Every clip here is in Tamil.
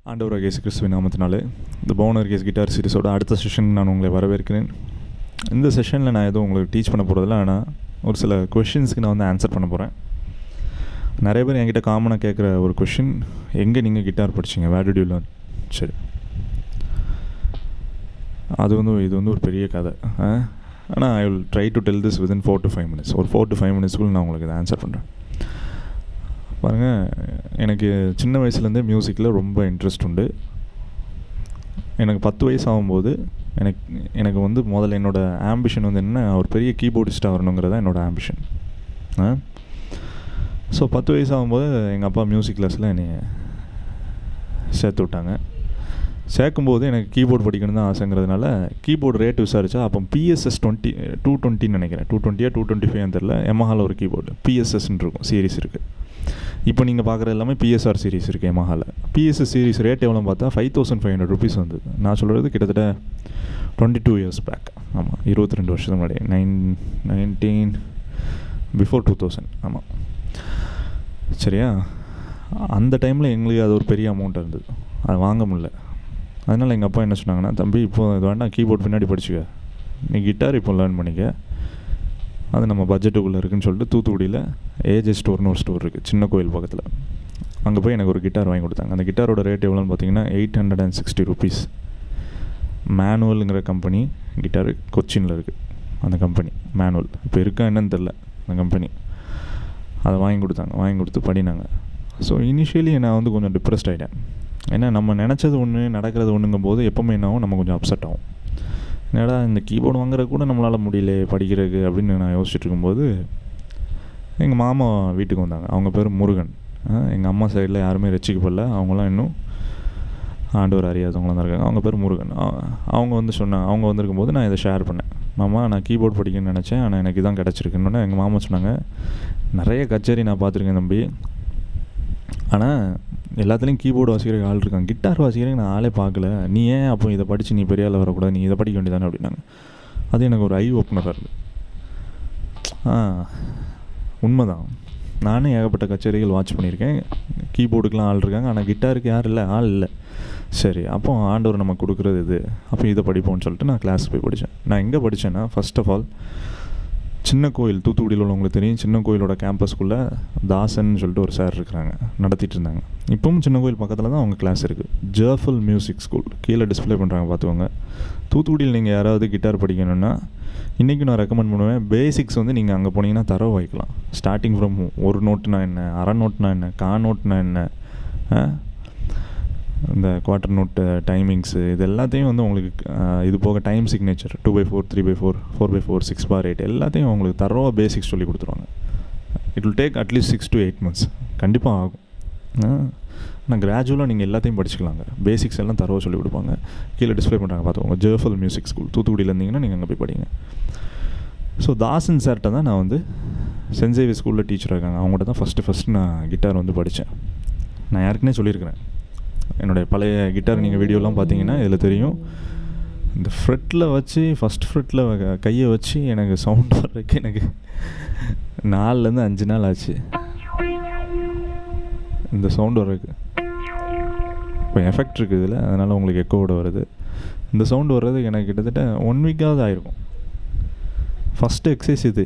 ஆண்டவர் கேஸ் கிறிஸ்துவின் நாமத்தினாலே இந்த பவுனர் கேஸ் கிட்டார் சீரிஸோட அடுத்த செஷன் நான் உங்களை வரவேற்கிறேன் இந்த செஷனில் நான் எதுவும் உங்களுக்கு டீச் பண்ண போகிறதில்ல ஆனால் ஒரு சில கொஷின்ஸ்க்கு நான் வந்து ஆன்சர் பண்ண போகிறேன் நிறைய பேர் என்கிட்ட காமனாக கேட்குற ஒரு கொஷின் எங்கே நீங்கள் கிட்டார் படிச்சீங்க வேர் டிட் யூ லேர்ன் சரி அது வந்து இது வந்து ஒரு பெரிய கதை ஆனால் I will try to tell this within four to five minutes ஒரு ஃபோர் டு ஃபைவ் மினிட்ஸ்க்குள்ள நான் உங்களுக்கு இதை ஆன்சர் பண்ணுறேன் பாருங்கள் எனக்கு சின்ன வயசுலேருந்தே மியூசிக்கில் ரொம்ப இன்ட்ரெஸ்ட் உண்டு எனக்கு பத்து வயசு ஆகும்போது எனக்கு எனக்கு வந்து முதல்ல என்னோடய ஆம்பிஷன் வந்து என்ன ஒரு பெரிய கீபோர்டிஸ்ட்டாக வரணுங்கிறதா என்னோடய ஆம்பிஷன் ஸோ பத்து வயசு ஆகும்போது எங்கள் அப்பா மியூசிக் கிளாஸில் என்னை சேர்த்து விட்டாங்க சேர்க்கும்போது எனக்கு கீபோர்டு படிக்கணும் தான் ஆசைங்கிறதுனால கீபோர்டு ரேட் விசாரித்தா அப்போ பிஎஸ்எஸ் டுவெண்ட்டி டூ டுவெண்ட்டின்னு நினைக்கிறேன் டூ டுவெண்ட்டியா டூ டுவெண்ட்டி ஃபைவ் தெரில எமஹாவில் ஒரு கீபோர்டு பிஎஸ்எஸ்ன்னு இருக்கும் சீரிஸ் இருக்குது இப்போ நீங்கள் பார்க்குறது எல்லாமே பிஎஸ்ஆர் சீரிஸ் இருக்குது எமஹாவில் பிஎஸ்எஸ் சீரிஸ் ரேட் எவ்வளோ பார்த்தா five thousand five hundred rupees வந்தது நான் சொல்கிறது கிட்டத்தட்ட டுவெண்ட்டி டூ இயர்ஸ் பேக் ஆமாம் இருபத்தி ரெண்டு வருஷத்துக்கு முன்னாடி nine nineteen before two thousand ஆமாம் சரியா அந்த டைமில் எங்களுக்கு அது ஒரு பெரிய அமௌண்ட் இருந்தது அது வாங்க முடியல அதனால் எங்கள் அப்பா என்ன சொன்னாங்கன்னா தம்பி இப்போ இது வேண்டாம் கீபோர்ட் பின்னாடி படிச்சுக்க நீ கிட்டார் இப்போ லேர்ன் பண்ணிக்க அது நம்ம பட்ஜெட்டுக்குள்ளே இருக்குன்னு சொல்லிட்டு தூத்துக்குடியில் ஏஜே ஸ்டோர்னு ஒரு ஸ்டோர் இருக்குது சின்ன கோயில் பக்கத்தில் அங்கே போய் எனக்கு ஒரு கிட்டார் வாங்கி கொடுத்தாங்க அந்த கிட்டாரோட ரேட் எவ்வளோன்னு பார்த்தீங்கன்னா eight hundred and sixty rupees மேனுவலுங்கிற கம்பெனி கிட்டார் கொச்சினில் இருக்குது அந்த கம்பெனி மேனுவல் இப்போ இருக்கா என்னன்னு தெரில அந்த கம்பெனி அதை வாங்கி கொடுத்தாங்க வாங்கி கொடுத்து படினாங்க ஸோ இனிஷியலி நான் வந்து கொஞ்சம் டிப்ரெஸ்ட் ஆகிட்டேன் ஏன்னா நம்ம நினச்சது ஒன்று நடக்கிறது ஒன்றுங்கும் போது எப்போவுமே என்னாகும் நம்ம கொஞ்சம் அப்செட் ஆகும் என்னடா இந்த கீபோர்டு வாங்குறது கூட நம்மளால் முடியல படிக்கிறதுக்கு அப்படின்னு நான் யோசிச்சுட்டு இருக்கும்போது எங்கள் மாமா வீட்டுக்கு வந்தாங்க அவங்க பேர் முருகன் எங்கள் அம்மா சைடில் யாருமே ரசிக்கப்படல அவங்களாம் இன்னும் ஆண்டவர் அறியாதவங்களாம் தான் இருக்காங்க அவங்க பேர் முருகன் அவங்க வந்து சொன்னாங்க அவங்க வந்திருக்கும் போது நான் இதை ஷேர் பண்ணேன் மாமா நான் கீபோர்ட் படிக்கணும்னு நினச்சேன் ஆனால் எனக்கு இதான் கிடச்சிருக்குன்னு எங்கள் மாமா சொன்னாங்க நிறைய கச்சேரி நான் பார்த்துருக்கேன் தம்பி ஆனால் எல்லாத்துலேயும் கீபோர்டு வாசிக்கிற ஆள் இருக்காங்க கிட்டார் வாசிக்கிறேன் நான் ஆளே பார்க்கல நீ ஏன் அப்போ இதை படித்து நீ பெரிய ஆள் வரக்கூடாது நீ இதை படிக்க வேண்டியதானே அப்படின்னாங்க அது எனக்கு ஒரு ஐ ஓப்பனராக இருக்குது ஆ உண்மைதான் நானும் ஏகப்பட்ட கச்சேரிகள் வாட்ச் பண்ணியிருக்கேன் கீபோர்டுக்கெலாம் ஆள் இருக்காங்க ஆனால் கிட்டாருக்கு யார் இல்லை ஆள் இல்லை சரி அப்போ ஆண்டவர் நம்ம கொடுக்குறது இது அப்போ இதை படிப்போம்னு சொல்லிட்டு நான் கிளாஸ் போய் படித்தேன் நான் எங்கே படித்தேன்னா ஃபஸ்ட் ஆஃப் ஆல் சின்ன கோயில் தூத்துக்குடியில் உள்ளவங்களுக்கு தெரியும் சின்ன கோயிலோட கேம்பஸ்க்குள்ளே தாசன் சொல்லிட்டு ஒரு சார் இருக்கிறாங்க நடத்திட்டு இருந்தாங்க இப்பவும் சின்ன கோயில் பக்கத்தில் தான் அவங்க கிளாஸ் இருக்குது ஜேர்ஃபுல் மியூசிக் ஸ்கூல் கீழே டிஸ்பிளே பண்ணுறாங்க பார்த்துக்கோங்க தூத்துக்குடியில் நீங்கள் யாராவது கிட்டார் படிக்கணும்னா இன்றைக்கி நான் ரெக்கமெண்ட் பண்ணுவேன் பேசிக்ஸ் வந்து நீங்கள் அங்கே போனீங்கன்னா தரவு வைக்கலாம் ஸ்டார்டிங் ஃப்ரம் ஒரு நோட்டுனா என்ன அரை நோட்னா என்ன கா நோட்னா என்ன இந்த குவார்ட்டர் நோட்டு டைமிங்ஸு இது எல்லாத்தையும் வந்து உங்களுக்கு இது போக time signature two by four three by four four by four six by eight எல்லாத்தையும் உங்களுக்கு தரோவா பேசிக்ஸ் சொல்லி கொடுத்துருவாங்க it will take at least six to eight months கண்டிப்பாக ஆகும் ஆனால் கிராஜுவலாக நீங்கள் எல்லாத்தையும் படிச்சுக்கலாங்க பேசிக்ஸ் எல்லாம் தரவா சொல்லி கொடுப்பாங்க கீழே டிஸ்பிளே பண்ணுறாங்க பார்த்துக்கோங்க ஜேர்ஃபல் மியூசிக் ஸ்கூல் தூத்துக்குடியில் இருந்தீங்கன்னா நீங்கள் அங்கே போய் படிங்க ஸோ தாசன் சார்கிட்ட தான் நான் வந்து சென்சேவி ஸ்கூலில் டீச்சர் இருக்காங்க அவங்கள்ட்ட தான் ஃபஸ்ட்டு ஃபஸ்ட்டு நான் கிட்டார் வந்து படித்தேன் நான் யாருக்குனே சொல்லியிருக்கிறேன் என்னுடைய பழைய கிட்டார் நீங்கள் வீடியோலாம் பார்த்தீங்கன்னா இதில் தெரியும் இந்த ஃப்ரெட்டில் வச்சு ஃபஸ்ட் ஃப்ரெட்டில் கையை வச்சு எனக்கு சவுண்ட் வர்றதுக்கு எனக்கு நாலுலேருந்து அஞ்சு நாள் ஆச்சு இந்த சவுண்ட் வர்றதுக்கு இப்போ எஃபெக்ட் இருக்குது இதில் அதனால் உங்களுக்கு எக்கோவோட வருது இந்த சவுண்டு வர்றதுக்கு எனக்கு கிட்டத்தட்ட ஒன் வீக்காவது ஆயிருக்கும் ஃபஸ்ட்டு எக்ஸசைஸ் இது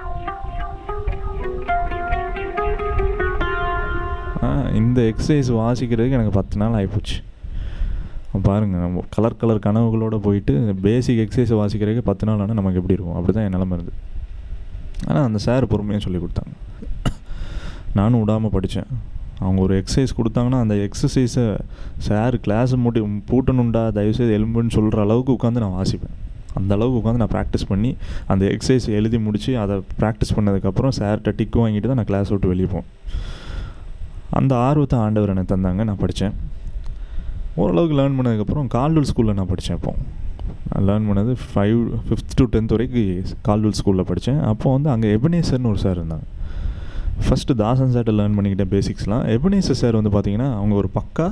இந்த எக்ஸசைஸ் வாசிக்கிறதுக்கு எனக்கு பத்து நாள் ஆகிப்போச்சு பாருங்கள் நம்ம கலர் கலர் கனவுகளோடு போயிட்டு பேசிக் எக்ஸசைஸை வாசிக்கிறதுக்கு பத்து நாள் ஆனால் நமக்கு எப்படி இருக்கும் அப்படி தான் என் நிலம இருந்தது ஆனால் அந்த சார் பொறுமையாக சொல்லி கொடுத்தாங்க நானும் விடாமல் படித்தேன் அவங்க ஒரு எக்ஸசைஸ் கொடுத்தாங்கன்னா அந்த எக்ஸசைஸை சார் கிளாஸை மூட்டி பூட்டணுண்டா தயவுசெய்து எலும்புன்னு சொல்கிற அளவுக்கு உட்காந்து நான் வாசிப்பேன் அந்த அளவுக்கு உட்காந்து நான் ப்ராக்டிஸ் பண்ணி அந்த எக்ஸசைஸ் எழுதி முடித்து அதை ப்ராக்டிஸ் பண்ணதுக்கப்புறம் சார்கிட்ட டிக்கு வாங்கிட்டு தான் நான் கிளாஸ் விட்டு வெளியே போவேன் அந்த ஆர்வத்தை ஆண்டவர் எனக்கு தந்தாங்க நான் படித்தேன் ஓரளவுக்கு லேர்ன் பண்ணதுக்கப்புறம் கால்வெல் ஸ்கூலில் நான் படித்தேன் இப்போ நான் லேர்ன் பண்ணது ஃபைவ் ஃபிஃப்த் டு டென்த் வரைக்கும் கால்வெல் ஸ்கூலில் படித்தேன் அப்போ வந்து அங்கே எபனேசர்னு ஒரு சார் இருந்தாங்க ஃபஸ்ட்டு தாசன் சார்ட்ட லேர்ன் பண்ணிக்கிட்டேன் பேசிக்ஸ்லாம் எபனேசர் சார் வந்து பார்த்தீங்கன்னா அவங்க ஒரு பக்கா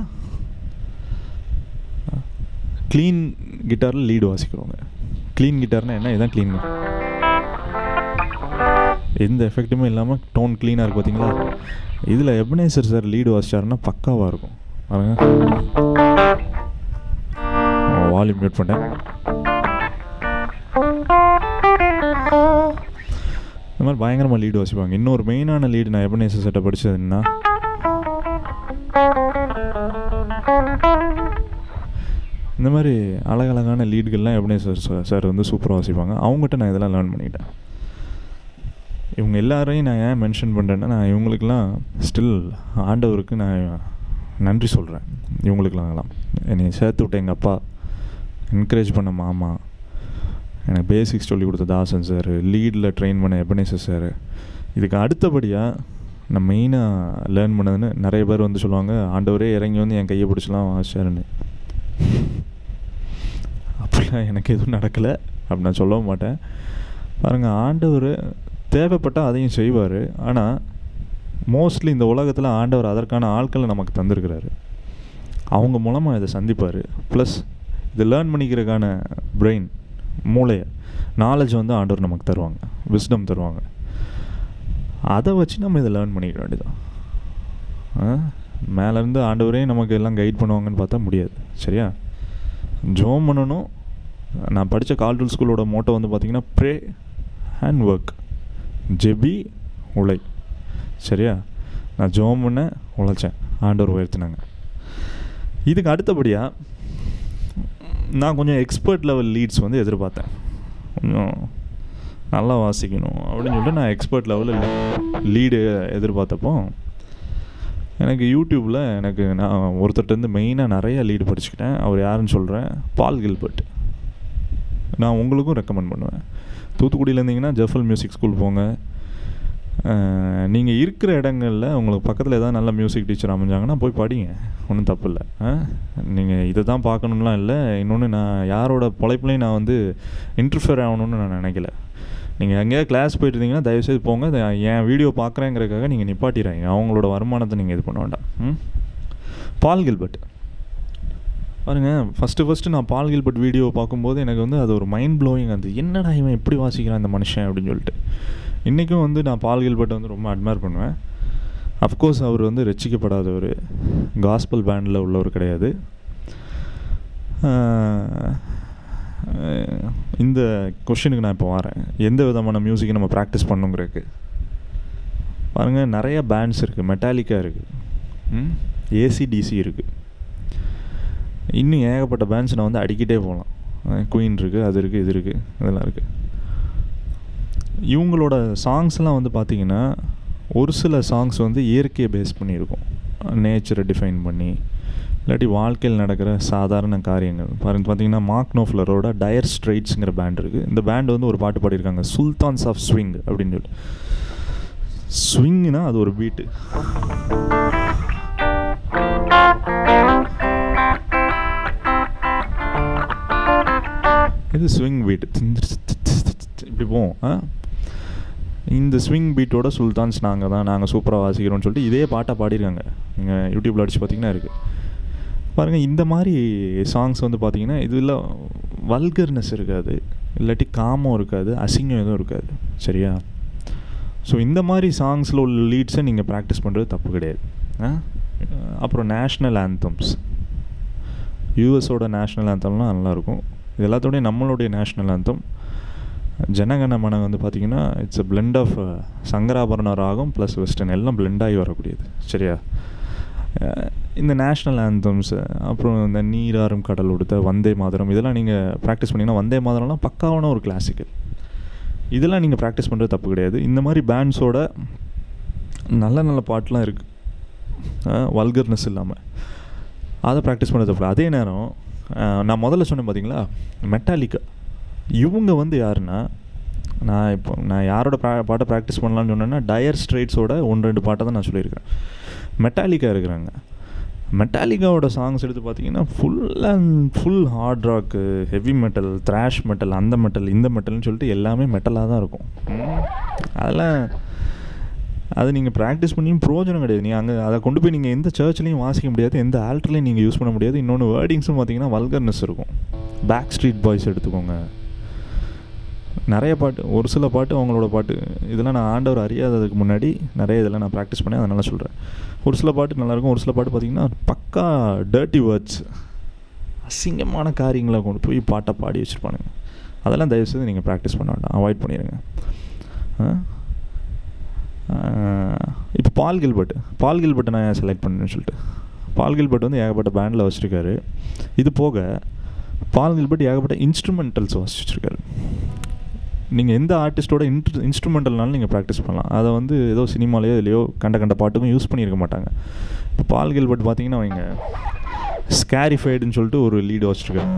க்ளீன் கிட்டாரில் லீடு வாசிக்கிறவங்க க்ளீன் கிட்டார்னால் என்ன இதுதான் க்ளீன் எந்த எஃபெக்ட்டுமே இல்லாமல் டோன் க்ளீனாக இருக்குது பார்த்தீங்களா இதில் எபனேசர் சார் லீடு வாசிச்சாருன்னா பக்காவாக இருக்கும் பாருங்க வால்யூம் மியூட் பண்ணேன் இந்த மாதிரி பயங்கரமாக லீடு வாசிப்பாங்க இன்னொரு மெயினான லீடு நான் எபனேசர் செட்டை படித்ததுன்னா இந்த மாதிரி அழகழகான லீடுகள்லாம் எபனேசர் சார் வந்து சூப்பராக வாசிப்பாங்க அவங்ககிட்ட நான் இதெல்லாம் லேர்ன் பண்ணிக்கிட்டேன் இவங்க எல்லாரையும் நான் ஏன் மென்ஷன் பண்ணுறேன்னா நான் இவங்களுக்கெல்லாம் ஸ்டில் ஆண்டவருக்கு நான் நன்றி சொல்கிறேன் இவங்களுக்கெல்லாம் என்னை சேர்த்து விட்ட எங்கள் அப்பா என்கரேஜ் பண்ண மாமா எனக்கு பேசிக்ஸ் சொல்லி கொடுத்த தாசன் சார் லீடில் ட்ரெயின் பண்ண எபனேசர் சார் இதுக்கு அடுத்தபடியாக நான் மெயினாக லேர்ன் பண்ணதுன்னு நிறைய பேர் வந்து சொல்லுவாங்க ஆண்டவரே இறங்கி வந்து என் கையை பிடிச்சலாம் வாசிச்சாருன்னு அப்படிலாம் எனக்கு எதுவும் நடக்கலை அப்படி நான் சொல்லவும் மாட்டேன் பாருங்கள் ஆண்டவர் தேவைப்பட்டால் அதையும் செய்வார் ஆனால் மோஸ்ட்லி இந்த உலகத்தில் ஆண்டவர் அதற்கான ஆட்களை நமக்கு தந்திருக்கிறாரு அவங்க மூலமாக இதை சந்திப்பார் ப்ளஸ் இதை லேர்ன் பண்ணிக்கிறதுக்கான பிரெயின் மூளையை நாலேஜ் வந்து ஆண்டவர் நமக்கு தருவாங்க விஸ்டம் தருவாங்க அதை வச்சு நம்ம இதை லேர்ன் பண்ணிக்க வேண்டியதான் மேலேருந்து ஆண்டவரே நமக்கு எல்லாம் கைட் பண்ணுவாங்கன்னு பார்த்தா முடியாது சரியா ஜோம் பண்ணணும் நான் படித்த கால்டூல் ஸ்கூலோட மோட்டோ வந்து பார்த்திங்கன்னா ப்ரே அண்ட் ஒர்க் ஜெபி உழை சரியா நான் ஜோம் பண்ண உழைச்சேன் ஆண்டவர் உயர்த்தினாங்க இதுக்கு அடுத்தபடியாக நான் கொஞ்சம் எக்ஸ்பர்ட் லெவல் லீட்ஸ் வந்து எதிர்பார்த்தேன் கொஞ்சம் நல்லா வாசிக்கணும் அப்படின்னு சொல்லிட்டு நான் எக்ஸ்பர்ட் லெவலில் லீடு எதிர்பார்த்தப்போ எனக்கு யூடியூப்பில் எனக்கு நான் ஒருத்தர்கிட்டருந்து மெயினாக நிறைய லீடு படிச்சுக்கிட்டேன் அவர் யாருன்னு சொல்கிறேன் பால் கில்பர்ட் நான் உங்களுக்கும் ரெக்கமெண்ட் பண்ணுவேன் தூத்துக்குடியில் இருந்தீங்கன்னா ஜெஃபல் மியூசிக் ஸ்கூல் போங்க நீங்கள் இருக்கிற இடங்களில் உங்களுக்கு பக்கத்தில் ஏதாவது நல்ல மியூசிக் டீச்சர் அமைஞ்சாங்கன்னா போய் படிங்க ஒன்றும் தப்பு இல்லை நீங்கள் இதை தான் பார்க்கணும்லாம் இல்லை இன்னொன்று நான் யாரோட பொழைப்புலையும் நான் வந்து இன்டர்ஃபியர் ஆகணும்னு நான் நினைக்கல நீங்கள் எங்கேயா கிளாஸ் போயிட்டு இருந்தீங்கன்னா தயவுசெய்து போங்க என் வீடியோ பார்க்குறேங்கிறதுக்காக நீங்கள் நிப்பாட்டிடுறாங்க அவங்களோட வருமானத்தை நீங்கள் இது பண்ண வேண்டாம் ம் பால் கில்பர்ட் பாருங்க ஃபஸ்ட்டு ஃபஸ்ட்டு நான் பால் கில்பர்ட் வீடியோ பார்க்கும்போது எனக்கு வந்து அது ஒரு மைண்ட் ப்ளோயிங் அந்த என்னடா இவன் எப்படி வாசிக்கிறான் இந்த மனுஷன் அப்படின்னு சொல்லிட்டு இன்றைக்கும் வந்து நான் பால் கில்பர்ட்டை வந்து ரொம்ப அட்மையர் பண்ணுவேன் அஃப்கோர்ஸ் அவர் வந்து ரசிக்கப்படாதவர் காஸ்பல் பேண்டில் உள்ளவர் கிடையாது இந்த கொஷினுக்கு நான் இப்போ வரேன் எந்த விதமான மியூசிக்கை நம்ம ப்ராக்டிஸ் பண்ணுங்கிறதுக்கு பாருங்கள் நிறைய பேண்ட்ஸ் இருக்குது மெட்டாலிக்கா இருக்குது ஏசிடிசி இருக்குது இன்னும் ஏகப்பட்ட பேண்ட்ஸ் நான் வந்து அடிக்கிட்டே போகலாம் குயின் இருக்குது அது இருக்குது இது இருக்குது இதெல்லாம் இருக்குது இவங்களோட சாங்ஸ்லாம் வந்து பார்த்திங்கன்னா ஒரு சில சாங்ஸ் வந்து இயற்கையை பேஸ் பண்ணியிருக்கும் நேச்சரை டிஃபைன் பண்ணி இல்லாட்டி வாழ்க்கையில் நடக்கிற சாதாரண காரியங்கள் பாருங்க பார்த்தீங்கன்னா மார்க் நோஃப்லரோட டயர் ஸ்ட்ரைட்ஸுங்கிற பேண்ட் இருக்குது இந்த பேண்ட் வந்து ஒரு பாட்டு பாடியிருக்காங்க சுல்தான்ஸ் ஆஃப் ஸ்விங் அப்படின்னு சொல்லி ஸ்விங்னா அது ஒரு பீட்டு இது ஸ்விங் பீட் இப்படி போவோம் ஆ இந்த ஸ்விங் பீட்டோட சுல்தான்ஸ் நாங்கள் தான் நாங்கள் சூப்பராக வாசிக்கிறோம்னு சொல்லிட்டு இதே பாட்டாக பாடியிருக்காங்க நீங்கள் யூடியூப்பில் அடித்து பார்த்தீங்கன்னா இருக்குது பாருங்கள் இந்த மாதிரி சாங்ஸ் வந்து பார்த்தீங்கன்னா இதில் வல்கர்னஸ் இருக்காது இல்லாட்டி காமம் இருக்காது அசிங்கம் எதுவும் இருக்காது சரியா ஸோ இந்த மாதிரி சாங்ஸில் உள்ள லீட்ஸை நீங்கள் ப்ராக்டிஸ் பண்ணுறது தப்பு கிடையாது அப்புறம் நேஷ்னல் ஆந்தம்ஸ் யூஎஸோட நேஷ்னல் ஆந்தம்லாம் நல்லாயிருக்கும் இது எல்லாத்தோடய நம்மளுடைய நேஷ்னல் ஆந்தம் ஜனகணமன வந்து பார்த்திங்கன்னா it's a blend of Shankarabharana ragam plus western எல்லாம் பிளெண்ட் ஆகி வரக்கூடியது சரியா இந்த நேஷ்னல் ஆந்தம்ஸ் அப்புறம் இந்த நீராறும் கடல் உடுத்த வந்தே மாதரம் இதெல்லாம் நீங்கள் ப்ராக்டிஸ் பண்ணிங்கன்னா வந்தே மாதரம்லாம் பக்காவான ஒரு கிளாசிக்கல் இதெல்லாம் நீங்கள் ப்ராக்டிஸ் பண்ணுறது தப்பு கிடையாது இந்த மாதிரி பேண்ட்ஸோட நல்ல நல்ல பாட்டெலாம் இருக்குது வல்கர்னஸ் இல்லாமல் அதை ப்ராக்டிஸ் பண்ணுறது தப்பு அதே நேரம் நான் முதல்ல சொன்னேன் பார்த்தீங்களா மெட்டாலிக்கா இவங்க வந்து யாருன்னா நான் இப்போ நான் யாரோட ப்ரா பாட்டை ப்ராக்டிஸ் பண்ணலான்னு சொன்னேன்னா டயர் ஸ்ட்ரைட்ஸோட ஒன்று ரெண்டு பாட்டை தான் நான் சொல்லியிருக்கேன் மெட்டாலிக்கா இருக்கிறாங்க மெட்டாலிக்காவோட சாங்ஸ் எடுத்து பார்த்தீங்கன்னா full and full hard rock heavy metal thrash metal அந்த மெட்டல் இந்த மெட்டல்னு சொல்லிட்டு எல்லாமே மெட்டலாக தான் இருக்கும் அதெல்லாம் அது நீங்கள் ப்ராக்டிஸ் பண்ணியும் ப்ரோஜனம் கிடையாது நீங்கள் அங்கே அதை கொண்டு போய் நீங்கள் எந்த சர்ச்லேயும் வாசிக்க முடியாது எந்த ஆல்ட்லேயும் நீங்கள் யூஸ் பண்ண முடியாது இன்னொன்று வேர்டிங்ஸும் பார்த்தீங்கன்னா வல்கர்னஸ் இருக்கும் பேக் ஸ்ட்ரீட் பாய்ஸ் எடுத்துக்கோங்க நிறைய பாட்டு ஒரு சில பாட்டு அவங்களோட பாட்டு இதெல்லாம் நான் ஆண்டவர் அறியாததுக்கு முன்னாடி நிறைய இதெல்லாம் நான் ப்ராக்டிஸ் பண்ணேன் அதனால சொல்கிறேன் ஒரு சில பாட்டு நல்லாயிருக்கும் ஒரு சில பாட்டு பார்த்திங்கன்னா பக்கா டர்ட்டி வேர்ட்ஸ் அசிங்கமான காரியங்களை கொண்டு போய் பாட்டை பாடி வச்சுருப்பானுங்க அதெல்லாம் தயவுசெய்து நீங்கள் ப்ராக்டிஸ் பண்ண வேண்டாம் அவாய்ட் பண்ணிடுங்க இப்போ பால் கில்பர்ட் பால் கில்பர்ட்டை நான் செலக்ட் பண்ணேன்னு சொல்லிட்டு பால் கில்பர்ட் வந்து ஏகப்பட்ட பேண்டில் வச்சுருக்காரு இது போக பால் கில்பர்ட் ஏகப்பட்ட இன்ஸ்ட்ருமெண்டல்ஸ் வச்சுருக்காரு நீங்கள் எந்த ஆர்டிஸ்ட்டோட இன்ட்ரு இன்ஸ்ட்ருமெண்டல்னாலும் நீங்கள் ப்ராக்டிஸ் பண்ணலாம் அதை வந்து ஏதோ சினிமாலேயோ இதுலையோ கண்ட கண்ட பாட்டுக்கும் யூஸ் பண்ணியிருக்க மாட்டாங்க இப்போ பால் கில்பர்ட் பார்த்தீங்கன்னா அவங்க ஸ்கேரிஃபைடுன்னு சொல்லிட்டு ஒரு லீடு வச்சுருக்காரு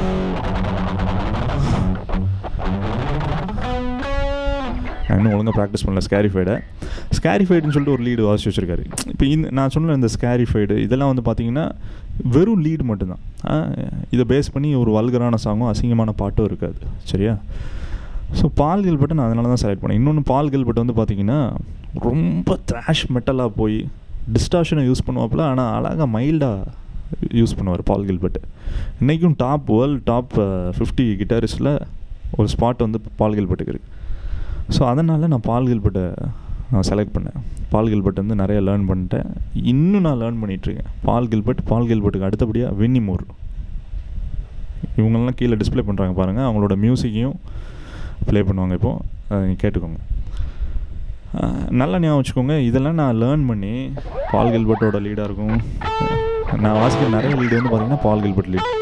இன்னும் ஒழுங்காக ப்ராக்டிஸ் பண்ணல ஸ்கேரிஃபைடை ஸ்கேரிஃபைடுன்னு சொல்லிட்டு ஒரு லீடு வாசி வச்சுருக்காரு இப்போ இந்த நான் சொன்ன இந்த ஸ்கேரிஃபைடு இதெல்லாம் வந்து பார்த்தீங்கன்னா வெறும் லீடு மட்டும்தான் இதை பேஸ் பண்ணி ஒரு வல்கரான சாங்கும் அசிங்கமான பாட்டும் இருக்காது சரியா ஸோ பால் கில்பட்டை நான் அதனால தான் செலக்ட் பண்ணேன் இன்னொன்று பால் கில்பட் வந்து பார்த்தீங்கன்னா ரொம்ப த்ராஷ் மெட்டலாக போய் டிஸ்டார்ஷனை யூஸ் பண்ணுவாப்பில் ஆனால் அழகாக மைல்டாக யூஸ் பண்ணுவார் பால் கில்பர்ட் இன்றைக்கும் டாப் வேர்ல்டு டாப் ஃபிஃப்டி கிட்டாரிஸ்டில் ஒரு ஸ்பாட் வந்து பால் கில்பர்ட்டுக்கு இருக்குது ஸோ அதனால் நான் பால் கில்பர்ட்டை நான் செலக்ட் பண்ணேன் பால் கில்பர்ட் வந்து நிறைய லேர்ன் பண்ணிட்டேன் இன்னும் நான் லேர்ன் பண்ணிகிட்ருக்கேன் பால் கில்பர்ட் பால் கில்பர்ட்டுக்கு அடுத்தபடியாக வின்னிமோர் இவங்கெல்லாம் கீழே டிஸ்பிளே பண்ணுறாங்க பாருங்கள் அவங்களோட மியூசிக்கையும் ப்ளே பண்ணுவாங்க இப்போது நீங்கள் கேட்டுக்கோங்க நல்லா ஞாபகம் வச்சுக்கோங்க இதெல்லாம் நான் லேர்ன் பண்ணி பால் கில்பர்ட்டோட லீடாக இருக்கும் நான் வாசிக்கிற நிறைய லீடு வந்து பார்த்தீங்கன்னா பால் கில்பர்ட் லீட்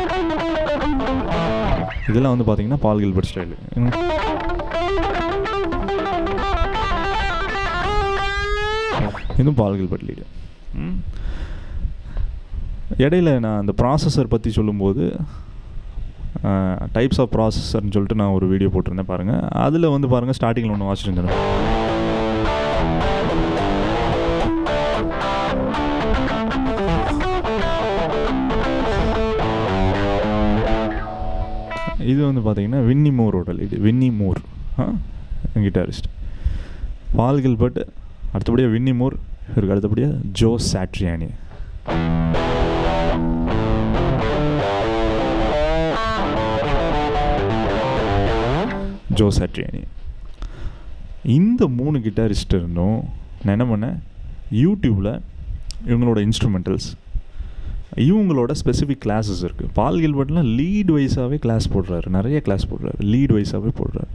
இதெல்லாம் வந்து பார்த்தீங்கன்னா பால் கில்பர்ட் ஸ்டைலு இதுவும் பால் கில்பர்ட் லீடு இடையில நான் அந்த ப்ராசஸர் பற்றி சொல்லும்போது டைப்ஸ் ஆஃப் ப்ராசஸர்னு சொல்லிட்டு நான் ஒரு வீடியோ போட்டிருந்தேன் பாருங்கள் அதில் வந்து பாருங்கள் ஸ்டார்டிங்கில் ஒன்று வாசிச்சிருந்தேன் இது வந்து பார்த்தீங்கன்னா வின்னி மூரோட lead Vinnie Moore guitarist Paul Gilbert அடுத்தபடியாக வின்னி மூர் இவருக்கு அடுத்தபடியாக ஜோ சாட்ரியானி ஜோ சாட்ரியானி இந்த மூணு கிட்டாரிஸ்ட் இருந்தும் நான் என்ன பண்ணேன் யூடியூப்பில் இவங்களோட இன்ஸ்ட்ருமெண்டல்ஸ் இவங்களோட ஸ்பெசிஃபிக் கிளாஸஸ் இருக்குது பால் கில்பர்ட்லாம் லீட் வைஸாகவே கிளாஸ் போடுறாரு நிறைய கிளாஸ் போடுறாரு லீட் வைஸாகவே போடுறாரு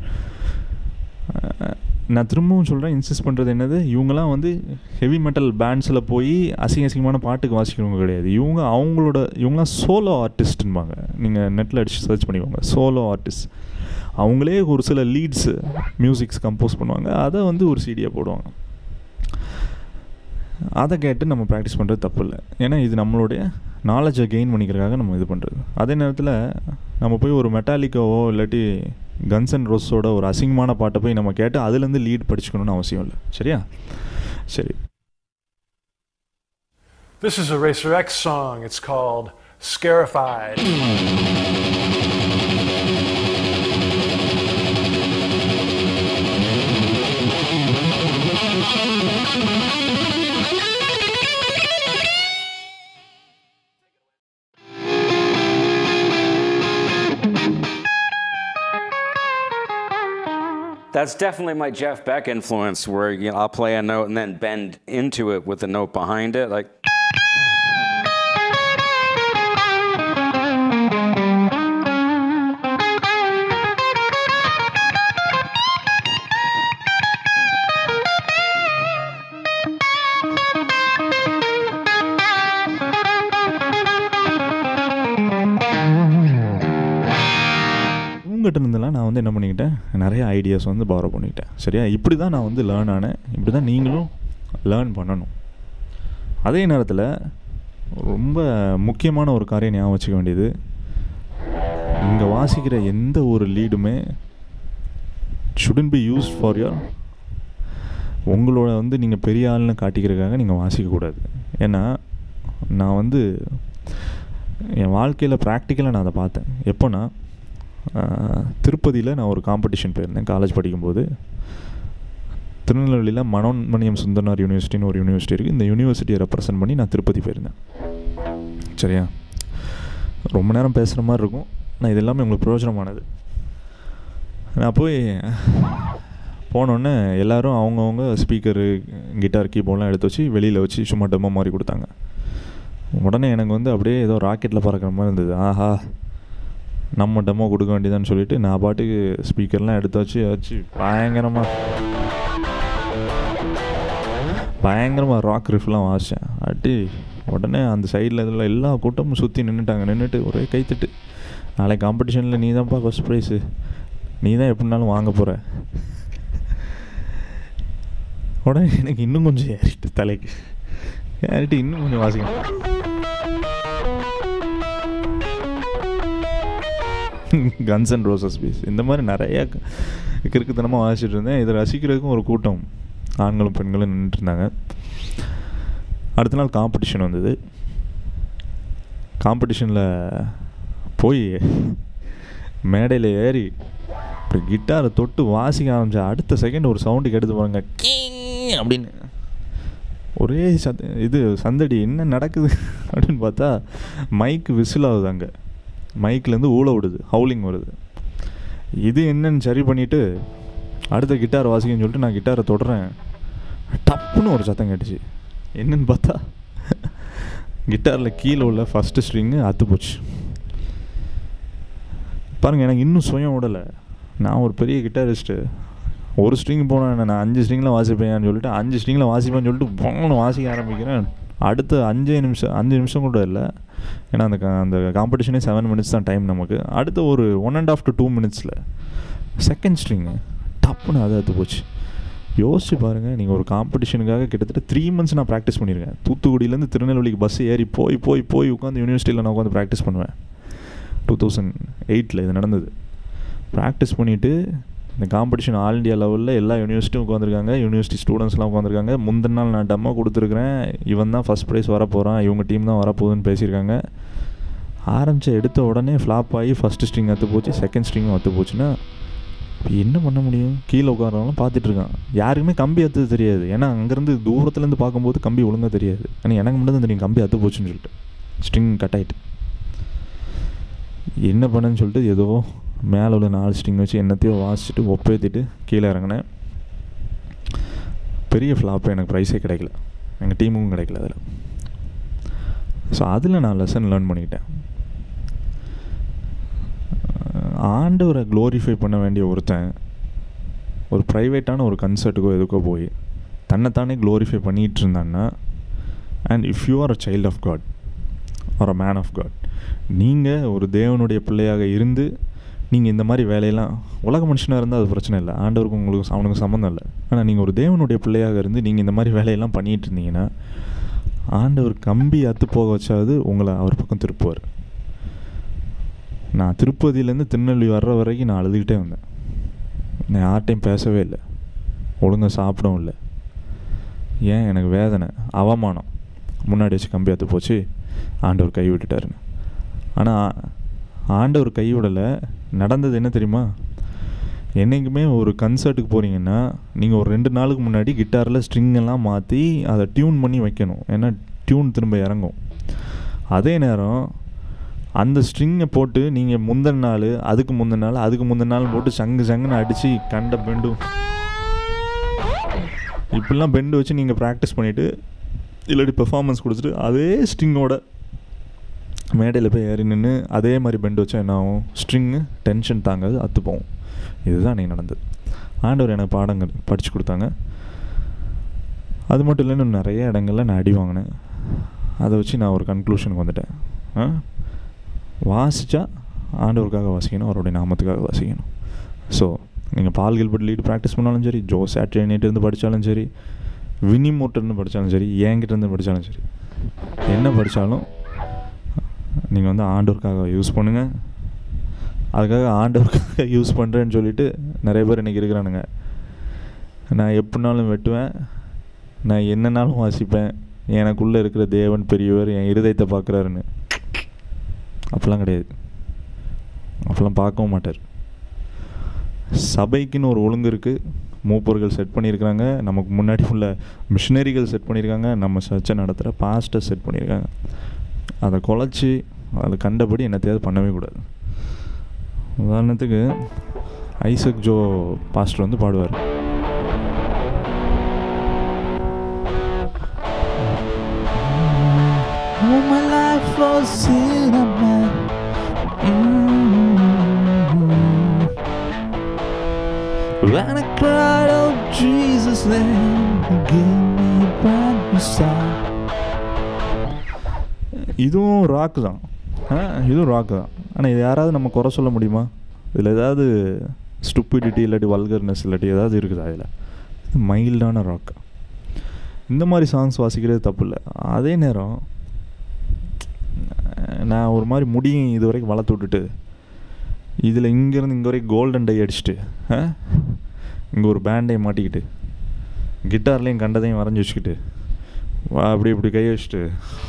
நான் திரும்பவும் சொல்கிறேன் இன்சிஸ்ட் பண்ணுறது என்னது இவங்கெல்லாம் வந்து ஹெவி மெட்டல் பேண்ட்ஸில் போய் அசிங்க அசிங்கமான பாட்டுக்கு வாசிக்கிறவங்க கிடையாது இவங்க அவங்களோட இவங்களாம் சோலோ ஆர்டிஸ்ட்ன்பாங்க நீங்கள் நெட்டில் அடிச்சு சர்ச் பண்ணிக்கோங்க சோலோ ஆர்டிஸ்ட் அவங்களே ஒரு சில லீட்ஸு மியூசிக்ஸ் கம்போஸ் பண்ணுவாங்க அதை வந்து ஒரு சீடியாக போடுவாங்க அதை கேட்டு நம்ம ப்ராக்டிஸ் பண்ணுறது தப்பு இல்லை ஏன்னா இது நம்மளுடைய நாலேஜை கெயின் பண்ணிக்கிறதுக்காக நம்ம இது பண்ணுறது அதே நேரத்தில் நம்ம போய் ஒரு மெட்டாலிக்காவோ இல்லாட்டி கன்ஸ் அண்ட் ரோஸோட ஒரு அசிங்கமான பாட்டை போய் நம்ம கேட்டு அதுலேருந்து லீட் படிச்சுக்கணும்னு அவசியம் இல்லை சரியா சரி This is a Racer X song. It's called Scarified. That's definitely my Jeff Beck influence, where you know, I'll play a note and then bend into it with a note behind it, like. உங்கள்கிட்ட இருந்தெல்லாம் நான் வந்து என்ன பண்ணிக்கிட்டேன் நிறைய ஐடியாஸ் வந்து பாரோ பண்ணிக்கிட்டேன் சரியா இப்படி தான் நான் வந்து லேர்ன் ஆனேன் இப்படி தான் நீங்களும் லேர்ன் பண்ணணும் அதே நேரத்தில் ரொம்ப முக்கியமான ஒரு காரியம் ஞாபகம் வச்சுக்க வேண்டியது இங்கே வாசிக்கிற எந்த ஒரு லீடுமே shouldn't be use for your உங்களோட வந்து நீங்கள் பெரிய ஆள்னு காட்டிக்கிறதுக்காக நீங்கள் வாசிக்கக்கூடாது ஏன்னா நான் வந்து என் வாழ்க்கையில் ப்ராக்டிக்கலாக நான் அதை பார்த்தேன் எப்போனா திருப்பதியில் நான் ஒரு காம்படிஷன் போயிருந்தேன் காலேஜ் படிக்கும்போது திருநெல்வேலியில் மனோன்மணியம் சுந்தரனார் யூனிவர்சிட்டின்னு ஒரு யூனிவர்சிட்டி இருக்குது இந்த யூனிவர்சிட்டியை ரெப்ரசன்ட் பண்ணி நான் திருப்பதி போயிருந்தேன் சரியா ரொம்ப நேரம் பேசுகிற மாதிரி இருக்கும் நான் இது எல்லாமே உங்களுக்கு பிரயோஜனமானது நான் போய் போனோடனே எல்லோரும் அவங்கவுங்க ஸ்பீக்கரு கிட்டார் கீபோர்ட்லாம் எடுத்து வச்சு வெளியில் வச்சு சும்மா டெமோ மாதிரி கொடுத்தாங்க உடனே எனக்கு வந்து அப்படியே ஏதோ ராக்கெட்டில் பறக்கிற மாதிரி இருந்தது ஆஹா நம்ம டெமோ கொடுக்க வேண்டியதான்னு சொல்லிட்டு நான் பாட்டுக்கு ஸ்பீக்கர்லாம் எடுத்து வச்சு வச்சு பயங்கரமாக பயங்கரமாக ராக் ரிஃப்லாம் வாசித்தேன் அட்டி உடனே அந்த சைடில் இதில் எல்லா கூட்டமும் சுற்றி நின்றுட்டாங்க நின்றுட்டு ஒரே கைத்தட்டு நாளைக்கு காம்படிஷனில் நீ தான்ப்பா ஃபஸ்ட் ப்ரைஸு நீ தான் எப்படினாலும் வாங்க போகிற உடனே எனக்கு இன்னும் கொஞ்சம் ஏறிட்டு தலைக்கு ஏறிட்டு இன்னும் கொஞ்சம் வாசிக்கணும் கன்ஸ் அண்ட் ரோசஸ் பீஸ் இந்த மாதிரி நிறைய கிறுக்குத்தனமாக வாசிச்சுட்டு இருந்தேன் இதை ரசிக்கிறதுக்கும் ஒரு கூட்டம் ஆண்களும் பெண்களும் நின்றுட்டு இருந்தாங்க அடுத்த நாள் காம்படிஷன் வந்தது காம்படிஷனில் போய் மேடையில் ஏறி இப்படி கிட்டாரை தொட்டு வாசிக்க ஆரம்பிச்சா அடுத்த செகண்ட் ஒரு சவுண்டுக்கு எடுத்து பாருங்க கீங் அப்படின்னு ஒரே சத் இது சந்தடி என்ன நடக்குது அப்படின்னு பார்த்தா மைக் விசில் ஆகுது அங்கே மைக்லேருந்து ஊழ விடுது ஹவுலிங் வருது இது என்னன்னு சரி பண்ணிவிட்டு அடுத்த கிட்டார் வாசிக்கன்னு சொல்லிட்டு நான் கிட்டாரை தொடுறேன் டப்புன்னு ஒரு சத்தம் கேட்டுச்சு என்னன்னு பார்த்தா கிட்டாரில் கீழே உள்ள ஃபஸ்ட்டு ஸ்ட்ரிங்கு அத்து போச்சு பாருங்கள் எனக்கு இன்னும் சுயம் விடலை நான் ஒரு பெரிய கிட்டாரிஸ்ட்டு ஒரு ஸ்ட்ரிங் போனால் என்ன நான் அஞ்சு ஸ்ட்ரிங்கில் வாசிப்பேன்னு சொல்லிட்டு அஞ்சு ஸ்ட்ரிங்கில் வாசிப்பேன்னு சொல்லிட்டு பொங்கன்னு வாசிக்க ஆரம்பிக்கிறேன் அடுத்த அஞ்சே நிமிஷம் அஞ்சு நிமிஷம் கூட இல்லை ஏன்னா அந்த க- அந்த காம்படிஷனே செவன் மினிட்ஸ் தான் டைம் நமக்கு அடுத்த ஒரு one and half to two மினிட்ஸில் செகண்ட் ஸ்ட்ரிங்கு டப்புன்னு அது அத்து போச்சு யோசிச்சு பாருங்கள் நீங்கள் ஒரு காம்படிஷனுக்காக கிட்டத்தட்ட த்ரீ மந்த்ஸ் நான் ப்ராக்டிஸ் பண்ணியிருக்கேன் தூத்துக்குடியிலேருந்து திருநெல்வேலிக்கு பஸ் ஏறி போய் போய் போய் உட்காந்து யூனிவர்சிட்டியில் நான் உட்காந்து ப்ராக்டிஸ் பண்ணுவேன் டூ தௌசண்ட் எயிட்டில் இது நடந்தது ப்ராக்டிஸ் பண்ணிவிட்டு இந்த காம்படிஷன் ஆல் இண்டியா லெவலில் எல்லா யூனிவர்சிட்டியும் உட்காந்துருக்காங்க யூனிவர்சிட்டி ஸ்டூடெண்ட்ஸ்லாம் உட்காந்துருக்காங்க முந்தின நாள் நான் டெமோ கொடுத்துருக்குறேன் இவன் தான் ஃபஸ்ட் ப்ரைஸ் வரப்போகிறான் இவங்க டீம் தான் வரப்போகுதுன்னு பேசியிருக்காங்க ஆரம்பித்த எடுத்த உடனே ஃப்ளாப் ஆகி ஃபஸ்ட்டு ஸ்ட்ரிங் அத்து போச்சு செகண்ட் ஸ்ட்ரிங்கும் அத்து போச்சுன்னா இப்போ என்ன பண்ண முடியும் கீழே உட்காரவங்களும் பார்த்துட்டு இருக்கான் யாருக்குமே கம்பி அத்து தெரியாது ஏன்னா அங்கேருந்து தூரத்துலேருந்து பார்க்கும்போது கம்பி ஒழுங்காக தெரியாது ஆனால் எனக்கு மட்டும் தான் தெரியும் கம்பி அத்து போச்சுன்னு சொல்லிட்டு ஸ்ட்ரிங் கட் ஆகிட்டு என்ன பண்ணேன்னு சொல்லிட்டு ஏதோ மேலே உள்ள நாலு ஸ்ட்ரிங் வச்சு என்னத்தையோ வாசிச்சுட்டு ஒப்பேற்றிட்டு கீழே இறங்கினேன் பெரிய ஃப்ளாப்பு எனக்கு ப்ரைஸே கிடைக்கல எங்கள் டீமுக்கும் கிடைக்கல அதில் ஸோ அதில் நான் லெசன் லேர்ன் பண்ணிக்கிட்டேன் அஹ் ஆண்டவரை க்ளோரிஃபை பண்ண வேண்டிய ஒருத்தன் ஒரு ப்ரைவேட்டான ஒரு கன்சர்ட்டுக்கோ எதுக்கோ போய் தன்னைத்தானே க்ளோரிஃபை பண்ணிகிட்டு இருந்தான்னா and if you are a child of God or a man of God நீங்கள் ஒரு தேவனுடைய பிள்ளையாக இருந்து நீங்கள் இந்த மாதிரி வேலையெல்லாம் உலக மனுஷனாக இருந்தால் அது பிரச்சனை இல்லை ஆண்டவருக்கு உங்களுக்கு அவனுக்கு சம்மந்தம் இல்லை ஆனால் நீங்கள் ஒரு தேவனுடைய பிள்ளையாக இருந்து நீங்கள் இந்த மாதிரி வேலையெல்லாம் பண்ணிகிட்டு இருந்தீங்கன்னா ஆண்டவர் கம்பி அத்து போக வச்சாவது உங்களை அவர் பக்கம் திருப்புவார் நான் திருப்பதியிலேருந்து திருநெல்வேலி வர்ற வரைக்கும் நான் அழுதுகிட்டே வந்தேன் நான் யார்கிட்டையும் பேசவே இல்லை ஒழுங்காக சாப்பிடவும் இல்லை ஏன் எனக்கு வேதனை அவமானம் முன்னாடி வச்சு கம்பி அத்து போச்சு ஆண்டவர் கை விட்டுட்டாருன்னு ஆனால் ஆண்டவர் கை விடலை நடந்தது என்ன தெரியுமா என்றைக்குமே ஒரு கன்சர்ட்டுக்கு போகிறீங்கன்னா நீங்கள் ஒரு ரெண்டு நாளுக்கு முன்னாடி கிட்டாரில் ஸ்ட்ரிங் எல்லாம் மாற்றி அதை டியூன் பண்ணி வைக்கணும் ஏன்னா டியூன் திரும்ப இறங்கும் அதே நேரம் அந்த ஸ்ட்ரிங்கை போட்டு நீங்கள் முந்தின நாள் அதுக்கு முந்தின நாள் அதுக்கு முந்தின நாள் போட்டு சங்கு சங்குன்னு அடித்து கண்ட பெண்டும் இப்படிலாம் பெண்டு வச்சு நீங்கள் ப்ராக்டிஸ் பண்ணிவிட்டு இல்லாட்டி பெர்ஃபார்மன்ஸ் கொடுத்துட்டு அதே ஸ்ட்ரிங்கோட மேடையில் போய் ஏறி நின்று அதே மாதிரி பெண்டு வச்சா என்ன ஆகும் ஸ்ட்ரிங்கு டென்ஷன் தாங்காது அத்து போகும் இதுதான் அன்றைக்கி நடந்தது ஆண்டவர் எனக்கு பாடங்கள் படித்து கொடுத்தாங்க அது மட்டும் இல்லை இன்னும் நிறைய இடங்கள்ல நான் அடி வாங்கினேன் அதை வச்சு நான் ஒரு கன்க்ளூஷனுக்கு வந்துட்டேன் ஆ வாசித்தா ஆண்டவருக்காக வாசிக்கணும் அவருடைய நாமத்துக்காக வாசிக்கணும் ஸோ நீங்கள் பால் கில்பர்ட் லீட் ப்ராக்டிஸ் பண்ணாலும் சரி ஜோ சாட்டர்டே நைட் இருந்து படித்தாலும் சரி வினி மோட்டர்னு படித்தாலும் சரி என்கிட்ட இருந்து படித்தாலும் சரி என்ன படித்தாலும் நீங்கள் வந்து ஆண்டவருக்காக யூஸ் பண்ணுங்கள் அதுக்காக ஆண்டவருக்காக யூஸ் பண்ணுறேன்னு சொல்லிட்டு நிறைய பேர் இன்றைக்கி இருக்கிறானுங்க நான் எப்படினாலும் வெட்டுவேன் நான் என்னன்னாலும் வாசிப்பேன் எனக்குள்ளே இருக்கிற தேவன் பெரியவர் என் இருதயத்தை பார்க்குறாருன்னு அப்படிலாம் கிடையாது அப்படிலாம் பார்க்கவும் மாட்டார் சபைக்குன்னு ஒரு ஒழுங்கு இருக்குது மூப்பர்கள் செட் பண்ணியிருக்கிறாங்க நமக்கு முன்னாடி உள்ள மிஷினரிகள் செட் பண்ணியிருக்காங்க நம்ம சர்ச்சை நடத்துகிற பாஸ்டர் செட் பண்ணியிருக்காங்க அதை குலைச்சி அதை கண்டபடி என்னத்தையாவது பண்ணவே கூடாது உதாரணத்துக்கு ஐசக் ஜோ பாஸ்டர் வந்து பாடுவார் All my life was in a man. When I cried out Jesus' name, He gave me a brand new start. இதுவும் ராக்கு தான் ஆ, இதுவும் ராக்கு தான் ஆனால் இது யாராவது நம்ம குறை சொல்ல முடியுமா இதில் ஏதாவது ஸ்டூப்பிடிட்டி இல்லாட்டி வல்கர்னஸ் இல்லாட்டி ஏதாவது இருக்குதா இதில் மைல்டான ராக் இந்த மாதிரி சாங்ஸ் வாசிக்கிறது தப்பு இல்லை அதே நேரம் நான் ஒரு மாதிரி முடியும் இது வரைக்கும் வளர்த்து விட்டுட்டு இதில் இங்கேருந்து இங்கே வரைக்கும் கோல்டன் டை அடிச்சுட்டு இங்கே ஒரு பேண்டை மாட்டிக்கிட்டு கிட்டார்லேயும் கண்டதையும் வரைஞ்சி வச்சுக்கிட்டு வா அப்படி இப்படி கை வச்சுட்டு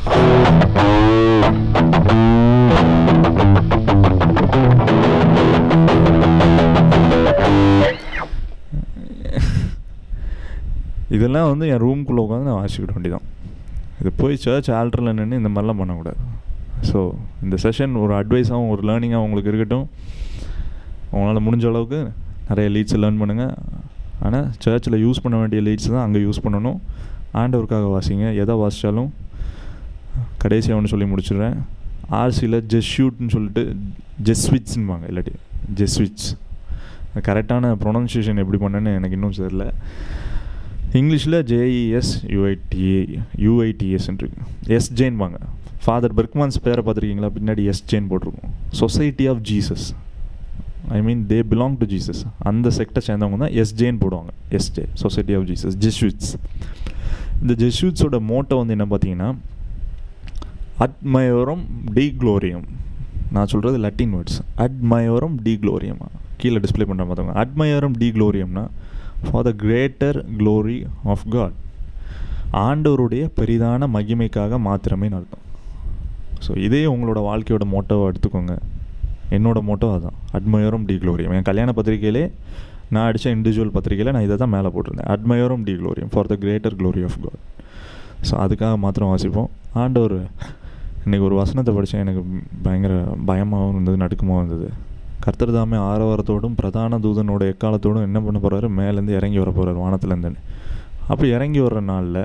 இதெல்லாம் வந்து என் ரூம்குள்ளே உட்காந்து நான் வாசிக்கிட வேண்டியதான் இது போய் சர்ச் ஆல்டரில் நின்று இந்த மாதிரிலாம் பண்ணக்கூடாது ஸோ இந்த செஷன் ஒரு அட்வைஸாகவும் ஒரு லேர்னிங்காகவும் உங்களுக்கு இருக்கட்டும் உங்களால் முடிஞ்ச அளவுக்கு நிறைய லீட்ஸ் லேர்ன் பண்ணுங்கள் ஆனால் சர்ச்சில் யூஸ் பண்ண வேண்டிய லீட்ஸ் தான் அங்கே யூஸ் பண்ணணும் ஆண்டவருக்காக வாசிங்க எதை வாசித்தாலும் கடைசியாக ஒன்று சொல்லி முடிச்சிடுறேன் ஆர்சியில் ஜெஸ்ஷூட்னு சொல்லிட்டு ஜெஸ்விட்ஸ்ன்பாங்க இல்லாட்டி ஜெஸ்விட்ஸ் கரெக்டான ப்ரொனன்சியேஷன் எப்படி பண்ணேன்னு எனக்கு இன்னும் தெரியல இங்கிலீஷில் ஜேஇஎஸ் யூஐடிஏ யூஐடிஎஸ்ன்னு இருக்கு எஸ் ஜெயின்பாங்க ஃபாதர் பெர்க்மான்ஸ் பேரை பார்த்துருக்கீங்களா பின்னாடி எஸ் ஜெயின் போட்டிருக்கோம் society of Jesus I mean they belong to Jesus அந்த செக்டை சேர்ந்தவங்க தான் எஸ் ஜேன்னு போடுவாங்க SJ society of Jesus Jesuits இந்த ஜெஸ்யூட்ஸோட மோட்டோ வந்து என்ன பார்த்தீங்கன்னா அட்மயோரம் டி க்ளோரியம் நான் சொல்கிறது லட்டின் வேர்ட்ஸ் அட்மயோரம் டி க்ளோரியம் கீழே டிஸ்ப்ளே பண்ணுற பார்த்தவங்க அட்மயோரம் டி க்ளோரியம்னா for the greater glory of God ஆண்டவருடைய பெரிதான மகிமைக்காக மாத்திரமேன்னு அர்த்தம் ஸோ இதே உங்களோட வாழ்க்கையோட மோட்டோவை எடுத்துக்கோங்க என்னோட மோட்டோ அதுதான் அட்மயோரம் டி க்ளோரியம் என் கல்யாண பத்திரிகையிலே நான் அடித்த இண்டிவிஜுவல் பத்திரிகையில் நான் இதை தான் மேலே போட்டிருந்தேன் அட்மயோரம் டி க்ளோரியம் for the greater glory of God so அதுக்காக மாத்திரம் வாசிப்போம் ஆண்டவர் இன்றைக்கி ஒரு வசனத்தை படித்தேன் எனக்கு பயங்கர பயமாகவும் இருந்தது நடுக்கமாகவும் இருந்தது கர்த்தர் தாமே ஆரவாரத்தோடும் பிரதான தூதனோட எக்காலத்தோடும் என்ன பண்ண போகிறாரு மேலேருந்து இறங்கி வர போகிறார் வானத்துலேருந்துன்னு அப்படி இறங்கி வர்ற நாளில்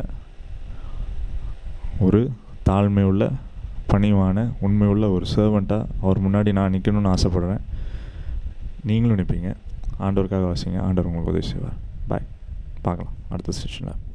ஒரு தாழ்மை உள்ள பணிவான உண்மை உள்ள ஒரு சர்வெண்ட்டாக அவர் முன்னாடி நான் நிற்கணும்னு ஆசைப்பட்றேன் நீங்களும் நிற்பீங்க ஆண்டவருக்காக வாசிங்க ஆண்டவர் உங்களுக்கு உதவி செய்வார் பாய் பார்க்கலாம் அடுத்த செஷனில்